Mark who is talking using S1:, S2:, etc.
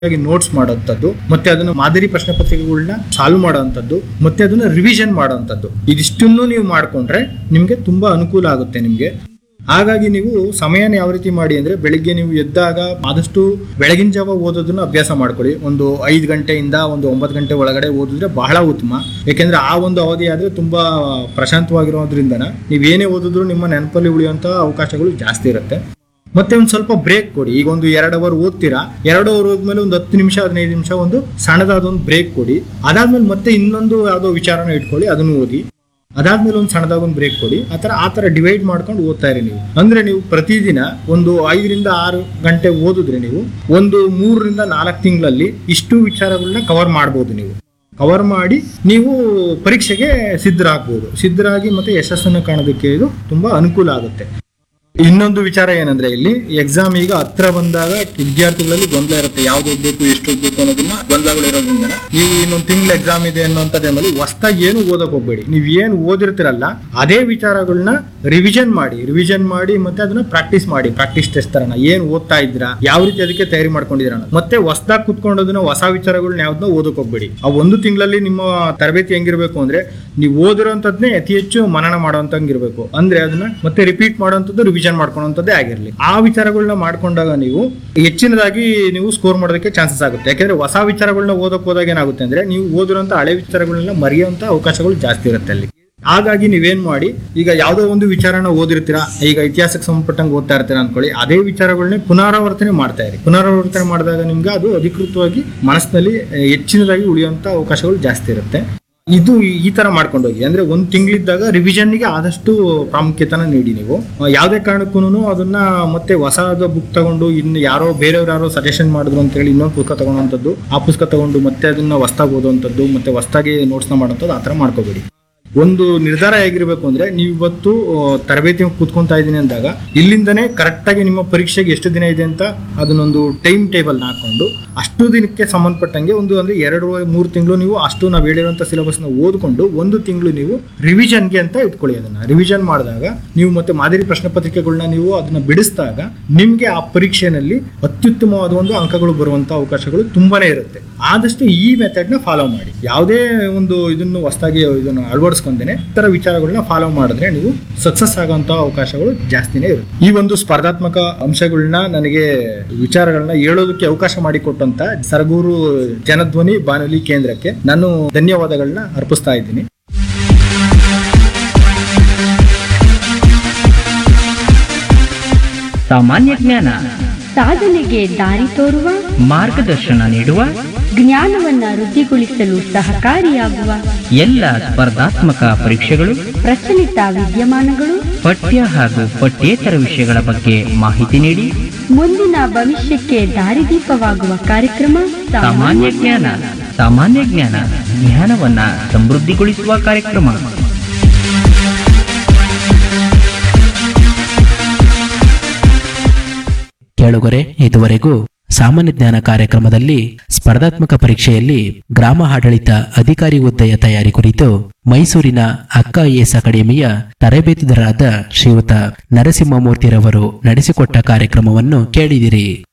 S1: Notes ಮಾಡೋಂಥದ್ದು ಮತ್ತೆ ಅದನ್ನ ಮಾದರಿ ಪ್ರಶ್ನೆ ಪತ್ರಿಕೆಗಳನ್ನ ಸಾಲ್ವ್ ಮಾಡೋಂಥದ್ದು ಮತ್ತೆ ಅದನ್ನ ರಿವಿಷನ್ ಮಾಡೋಂಥದ್ದು ಇದಿಷ್ಟನ್ನು ನೀವು ಮಾಡ್ಕೊಂಡ್ರೆ ನಿಮ್ಗೆ ತುಂಬಾ ಅನುಕೂಲ ಆಗುತ್ತೆ ನಿಮ್ಗೆ ಹಾಗಾಗಿ ನೀವು ಸಮಯನ ಯಾವ ರೀತಿ ಮಾಡಿ ಅಂದ್ರೆ ಬೆಳಿಗ್ಗೆ ನೀವು ಎದ್ದಾಗ ಆದಷ್ಟು ಬೆಳಗಿನ ಜಾವ ಓದೋದನ್ನ ಅಭ್ಯಾಸ ಮಾಡ್ಕೊಳ್ಳಿ ಒಂದು ಐದು ಗಂಟೆಯಿಂದ ಒಂದು ಒಂಬತ್ತು ಗಂಟೆ ಒಳಗಡೆ ಓದಿದ್ರೆ ಬಹಳ ಉತ್ತಮ ಯಾಕೆಂದ್ರೆ ಆ ಒಂದು ಅವಧಿ ಆದ್ರೆ ತುಂಬಾ ಪ್ರಶಾಂತವಾಗಿರೋದ್ರಿಂದ ನೀವೇನೇ ಓದಿದ್ರು ನಿಮ್ಮ ನೆನಪಲ್ಲಿ ಉಳಿಯುವಂತ ಅವಕಾಶಗಳು ಜಾಸ್ತಿ ಇರುತ್ತೆ ಮತ್ತೆ ಒಂದು ಸ್ವಲ್ಪ ಬ್ರೇಕ್ ಕೊಡಿ ಈಗ ಒಂದು ಎರಡು ಅವರ್ ಓದ್ತೀರಾ ಎರಡು ಅವರ್ ಹೋದ್ಮೇಲೆ ಒಂದು ಹತ್ತು ನಿಮಿಷ ಹದಿನೈದು ನಿಮಿಷ ಒಂದು ಸಣ್ಣದಾದ ಒಂದು ಬ್ರೇಕ್ ಕೊಡಿ ಅದಾದ್ಮೇಲೆ ಮತ್ತೆ ಇನ್ನೊಂದು ಯಾವುದೋ ವಿಚಾರನ ಇಟ್ಕೊಳ್ಳಿ ಅದನ್ನು ಓದಿ ಅದಾದ್ಮೇಲೆ ಒಂದು ಸಣ್ಣದಾಗ ಒಂದು ಬ್ರೇಕ್ ಕೊಡಿ ಆ ಥರ ಆ ಥರ ಡಿವೈಡ್ ಮಾಡ್ಕೊಂಡು ಓದ್ತಾ ಇರಿ ನೀವು ಅಂದ್ರೆ ನೀವು ಪ್ರತಿದಿನ ಒಂದು ಐದರಿಂದ ಆರು ಗಂಟೆ ಓದಿದ್ರೆ ನೀವು ಒಂದು ಮೂರರಿಂದ ನಾಲ್ಕು ತಿಂಗಳಲ್ಲಿ ಇಷ್ಟು ವಿಚಾರಗಳನ್ನ ಕವರ್ ಮಾಡ್ಬೋದು ನೀವು ಕವರ್ ಮಾಡಿ ನೀವು ಪರೀಕ್ಷೆಗೆ ಸಿದ್ಧರಾಗ್ಬೋದು ಸಿದ್ಧರಾಗಿ ಮತ್ತೆ ಯಶಸ್ಸನ್ನು ಕಾಣೋದಕ್ಕೆ ಇದು ತುಂಬಾ ಅನುಕೂಲ ಆಗುತ್ತೆ ಇನ್ನೊಂದು ವಿಚಾರ ಏನಂದ್ರೆ ಇಲ್ಲಿ ಎಕ್ಸಾಮ್ ಈಗ ಹತ್ರ ಬಂದಾಗ ವಿದ್ಯಾರ್ಥಿಗಳಲ್ಲಿ ಗೊಂದಲ ಇರುತ್ತೆ ಯಾವ್ದು ಓದ್ಬೇಕು ಎಷ್ಟು ಓದ್ಬೇಕು ಅನ್ನೋದನ್ನ ಗೊಂದಲಗಳು ಇರೋದ್ರಿಂದ ನೀವು ಇನ್ನೊಂದು ತಿಂಗಳು ಎಕ್ಸಾಮ್ ಇದೆ ಅನ್ನೋಂಥ ಟೈಮಲ್ಲಿ ಹೊಸ್ದಾಗಿ ಏನು ಓದಕ್ ಹೋಗ್ಬೇಡಿ ನೀವು ಏನು ಓದಿರ್ತೀರಲ್ಲ ಅದೇ ವಿಚಾರಗಳನ್ನ ರಿವಿಷನ್ ಮಾಡಿ ರಿವಿಷನ್ ಮಾಡಿ ಮತ್ತೆ ಅದನ್ನ ಪ್ರಾಕ್ಟೀಸ್ ಮಾಡಿ ಪ್ರಾಕ್ಟೀಸ್ ಟೆಸ್ಟ್ ತರನ ಏನ್ ಓದ್ತಾ ಇದ್ದೀರಾ ಯಾವ ರೀತಿ ಅದಕ್ಕೆ ತಯಾರಿ ಮಾಡ್ಕೊಂಡಿದ್ದೀರಾ ಅನ್ನೋದು. ಮತ್ತೆ ಹೊಸ್ದಾಗಿ ಕುತ್ಕೊಂಡೋದನ್ನ ಹೊಸ ವಿಚಾರಗಳನ್ನ ಯಾವ್ದನ್ನ ಓದಕ್ ಹೋಗ್ಬೇಡಿ ಆ ಒಂದು ತಿಂಗಳಲ್ಲಿ ನಿಮ್ಮ ತರಬೇತಿ ಹೆಂಗಿರ್ಬೇಕು ಅಂದ್ರೆ ನೀವು ಓದಿರೋಂಥದ್ನೇ ಅತಿ ಹೆಚ್ಚು ಮನನ ಮಾಡೋಂತಂಗಿರ್ಬೇಕು ಅಂದ್ರೆ ಅದನ್ನ ಮತ್ತೆ ರಿಪೀಟ್ ಮಾಡೋಂಥದ್ದು ರಿವಿಷನ್ ಮಾಡ್ಕೊಳ್ಳೋಂಥದ್ದೇ ಆಗಿರ್ಲಿ ಆ ವಿಚಾರಗಳನ್ನ ಮಾಡ್ಕೊಂಡಾಗ ನೀವು ಹೆಚ್ಚಿನದಾಗಿ ನೀವು ಸ್ಕೋರ್ ಮಾಡೋದಕ್ಕೆ ಚಾನ್ಸಸ್ ಆಗುತ್ತೆ ಯಾಕಂದ್ರೆ ಹೊಸ ವಿಚಾರಗಳನ್ನ ಓದಕ್ ಹೋದಾಗ ಏನಾಗುತ್ತೆ ಅಂದ್ರೆ ನೀವು ಓದಿರೋಂಥ ಹಳೆ ವಿಚಾರಗಳನ್ನ ಮರೆಯುವಂತ ಅವಕಾಶಗಳು ಜಾಸ್ತಿ ಇರುತ್ತೆ ಅಲ್ಲಿ ಹಾಗಾಗಿ ನೀವೇನ್ ಮಾಡಿ ಈಗ ಯಾವುದೋ ಒಂದು ವಿಚಾರನ ಓದಿರ್ತೀರಾ ಈಗ ಇತಿಹಾಸಕ್ಕೆ ಸಂಬಂಧಪಟ್ಟಂಗೆ ಓದ್ತಾ ಇರ್ತೀರಾ ಅನ್ಕೊಳ್ಳಿ ಅದೇ ವಿಚಾರಗಳನ್ನೇ ಪುನರಾವರ್ತನೆ ಮಾಡ್ತಾ ಇರಿ ಪುನರಾವರ್ತನೆ ಮಾಡಿದಾಗ ನಿಮ್ಗೆ ಅದು ಅಧಿಕೃತವಾಗಿ ಮನಸ್ಸಿನಲ್ಲಿ ಆ, ಹೆಚ್ಚಿನದಾಗಿ ಉಳಿಯುವಂತ ಅವಕಾಶಗಳು ಜಾಸ್ತಿ ಇರುತ್ತೆ ಇದು ಈ- ಈ ತರ ಮಾಡ್ಕೊಂಡು ಹೋಗಿ ಅಂದ್ರೆ ಒಂದ್ ತಿಂಗಳಿದ್ದಾಗ ರಿವಿಷನ್ಗೆ ಆದಷ್ಟು ಪ್ರಾಮುಖ್ಯತೆನ ನೀಡಿ ನೀವು ಆ, ಯಾವುದೇ ಕಾರಣಕ್ಕೂ ಅದನ್ನ ಮತ್ತೆ ಹೊಸದ ಬುಕ್ ತಗೊಂಡು ಇನ್ನು ಯಾರೋ ಬೇರೆಯವ್ರು ಯಾರೋ ಸಜೆಷನ್ ಮಾಡಿದ್ರು ಅಂತ ಹೇಳಿ ಇನ್ನೊಂದು ಪುಸ್ತಕ ತಗೊಳ್ಳೋಂಥದ್ದು ಆ ಪುಸ್ತಕ ತಗೊಂಡು ಮತ್ತೆ ಅದನ್ನ ಹೊಸ್ದಾಗಿ ಓದುವಂಥದ್ದು ಮತ್ತೆ ಹೊಸ್ದಾಗಿ ನೋಟ್ಸ್ನ ಮಾಡೋಂಥದ್ದು ಆ ಥರ ಮಾಡ್ಕೋಬೇಡಿ ಒಂದು ನಿರ್ಧಾರ ಹೇಗಿರ್ಬೇಕು ಅಂದ್ರೆ ನೀವು ಇವತ್ತು ಆ, ತರಬೇತಿ ಕೂತ್ಕೊಂತಾ ಇದ್ದೀನಿ ಅಂದಾಗ ಇಲ್ಲಿಂದನೇ ಕರೆಕ್ಟ್ ಆಗಿ ನಿಮ್ಮ ಪರೀಕ್ಷೆಗೆ ಎಷ್ಟು ದಿನ ಇದೆ ಅಂತ ಅದನ್ನೊಂದು ಟೈಮ್ ಟೇಬಲ್ ಹಾಕೊಂಡು ಅಷ್ಟು ದಿನಕ್ಕೆ ಸಂಬಂಧಪಟ್ಟಂಗೆ ಒಂದು ಅಂದ್ರೆ ಎರಡು ಮೂರು ತಿಂಗಳು ನೀವು ಅಷ್ಟು ನಾವು ಹೇಳಿರುವಂತ ಸಿಲೆಬಸ್ ನ ಓದ್ಕೊಂಡು ಒಂದು ತಿಂಗಳು ನೀವು ರಿವಿಷನ್ಗೆ ಅಂತ ಇಟ್ಕೊಳ್ಳಿ ಅದನ್ನ ರಿವಿಷನ್ ಮಾಡಿದಾಗ ನೀವು ಮತ್ತೆ ಮಾದರಿ ಪ್ರಶ್ನೆ ಪತ್ರಿಕೆಗಳನ್ನ ನೀವು ಅದನ್ನ ಬಿಡಿಸಿದಾಗ ನಿಮ್ಗೆ ಆ ಪರೀಕ್ಷೆನಲ್ಲಿ ಅತ್ಯುತ್ತಮವಾದ ಒಂದು ಅಂಕಗಳು ಬರುವಂತ ಅವಕಾಶಗಳು ತುಂಬಾನೇ ಇರುತ್ತೆ ಆದಷ್ಟು ಈ ಮೆಥಡ್ ನ ಫಾಲೋ ಮಾಡಿ ಯಾವುದೇ ಒಂದು ಇದನ್ನು ಹೊಸದಾಗಿ ಇದನ್ನು ಅಳವಡಿಸ್ಕೊಂಡೇನೆ ಈ ತರ ವಿಚಾರಗಳನ್ನ ಫಾಲೋ ಮಾಡಿದ್ರೆ ನೀವು ಸಕ್ಸಸ್ ಆಗುವಂತ ಅವಕಾಶಗಳು ಜಾಸ್ತಿನೇ ಇರುತ್ತೆ ಈ ಒಂದು ಸ್ಪರ್ಧಾತ್ಮಕ ಅಂಶಗಳನ್ನ ನನಗೆ ವಿಚಾರಗಳನ್ನ ಹೇಳೋದಕ್ಕೆ ಅವಕಾಶ ಮಾಡಿಕೊಟ್ಟಂತ ಸರಗೂರು ಜನಧ್ವನಿ ಬಾನುಲಿ ಕೇಂದ್ರಕ್ಕೆ ನಾನು ಧನ್ಯವಾದಗಳನ್ನ ಅರ್ಪಿಸ್ತಾ ಇದ್ದೀನಿ
S2: ಸಾಮಾನ್ಯ ಜ್ಞಾನ
S3: ಸಾಧನೆಗೆ ದಾರಿ ತೋರುವ
S2: ಮಾರ್ಗದರ್ಶನ ನೀಡುವ
S3: ಜ್ಞಾನವನ್ನ ವೃದ್ಧಿಗೊಳಿಸಲು ಸಹಕಾರಿಯಾಗುವ
S2: ಎಲ್ಲ ಸ್ಪರ್ಧಾತ್ಮಕ ಪರೀಕ್ಷೆಗಳು
S3: ಪ್ರಚಲಿತ ವಿದ್ಯಮಾನಗಳು
S2: ಪಠ್ಯ ಹಾಗೂ ಪಠ್ಯೇತರ ವಿಷಯಗಳ ಬಗ್ಗೆ ಮಾಹಿತಿ ನೀಡಿ
S3: ಮುಂದಿನ ಭವಿಷ್ಯಕ್ಕೆ ದಾರಿದೀಪವಾಗುವ ಕಾರ್ಯಕ್ರಮ
S2: ಸಾಮಾನ್ಯ ಜ್ಞಾನ ಸಾಮಾನ್ಯ ಜ್ಞಾನ ಜ್ಞಾನವನ್ನ ಸಮೃದ್ಧಿಗೊಳಿಸುವ ಕಾರ್ಯಕ್ರಮ
S4: ಕೇಳುಗರೆ ಇದುವರೆಗೂ ಸಾಮಾನ್ಯ ಜ್ಞಾನ ಕಾರ್ಯಕ್ರಮದಲ್ಲಿ ಸ್ಪರ್ಧಾತ್ಮಕ ಪರೀಕ್ಷೆಯಲ್ಲಿ ಗ್ರಾಮ ಆಡಳಿತ ಅಧಿಕಾರಿ ಹುದ್ದೆಯ ತಯಾರಿ ಕುರಿತು ಮೈಸೂರಿನ ಅಕ್ಕ ಎಸ್ ಅಕಾಡೆಮಿಯ ತರಬೇತಿದಾರರಾದ ಶ್ರೀಯುತ ನರಸಿಂಹಮೂರ್ತಿರವರು ನಡೆಸಿಕೊಟ್ಟ ಕಾರ್ಯಕ್ರಮವನ್ನು ಕೇಳಿದಿರಿ